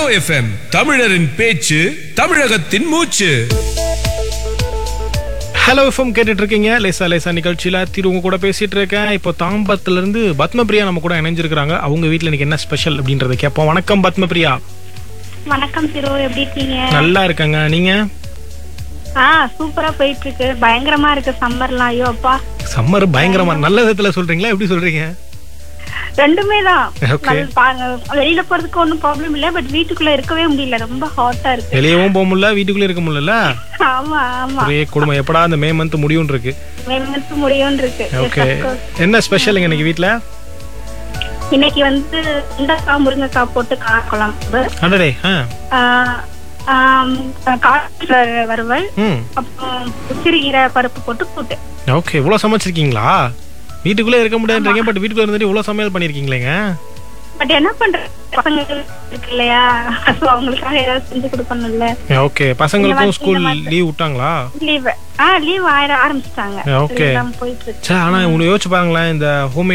FM தமிழரின் பேச்சு தமிழகத்தின் மூச்சு ஹலோ எஃப்எம் கேட்டுட்டு இருக்கீங்க லேசா லேசா நிகழ்ச்சியில திரு உங்க கூட பேசிட்டு இருக்கேன் இப்போ தாம்பரத்துல இருந்து பத்மபிரியா நம்ம கூட இணைஞ்சிருக்காங்க அவங்க வீட்ல இன்னைக்கு என்ன ஸ்பெஷல் அப்படின்றத கேட்போம் வணக்கம் பத்மபிரியா வணக்கம் திரு எப்படி இருக்கீங்க நல்லா இருக்காங்க நீங்க ஆ சூப்பரா போயிட்டு இருக்கு பயங்கரமா இருக்கு சம்மர்லாம் ஐயோ அப்பா சம்மர் பயங்கரமா நல்ல விதத்துல சொல்றீங்களா எப்படி சொல்றீங்க ரெண்டுமே தான் Okay. நல்ல- பா- வெளியில போறதுக்கு ஒன்றும் ப்ராப்ளம் இல்ல பட் வீட்டுக்குள்ள இருக்கவே முடியல ரொம்ப ஹாட்டா இருக்கு வெளியவும் போக முடியல வீட்டுக்குள்ளே இருக்க முடியல ஆமா ஆமா ஒரே குடும்பம் எப்படா அந்த மே மந்த் முடியும் இருக்கு மேம்பட்டு முடியும் இருக்கு Yes, ஓகே of course. என்ன ஸ்பெஷலுங்க இன்னைக்கு வீட்ல இன்னைக்கு வந்து சுண்டக்காய் முருங்கைக்காய் போட்டு காக்குழம்பு அடடே ஆ காட்டுல வறுவல் ம் அப்புறம் சிறுகீரை பருப்பு போட்டு கூட்டு ஓகே இவ்வளோ சமைச்சிருக்கீங்களா வீட்டுக்குள்ளே இருக்க முடியாதுன்றீங்க பட் வீட்டுக்குள்ள இருந்துட்டு இவ்வளோ சமையல் பண்ணியிருக்கீங்களேங்க பட் என்ன பண்ற பசங்க இருக்கு இல்லையா So, அவங்களுக்காக ஏதாவது செஞ்சு கொடுக்கணும்ல ஓகே பசங்களுக்கும் இந்த ஸ்கூல் மாதிரி- லீவ் விட்டாங்களா லீவ் ஆ லீவ் ஆயிர ஆரம்பிச்சிட்டாங்க Okay. எல்லாம் போயிட்டு இருக்கு சே ஆனா உங்களை யோசிச்சு பாருங்களேன் இந்த ஹோம்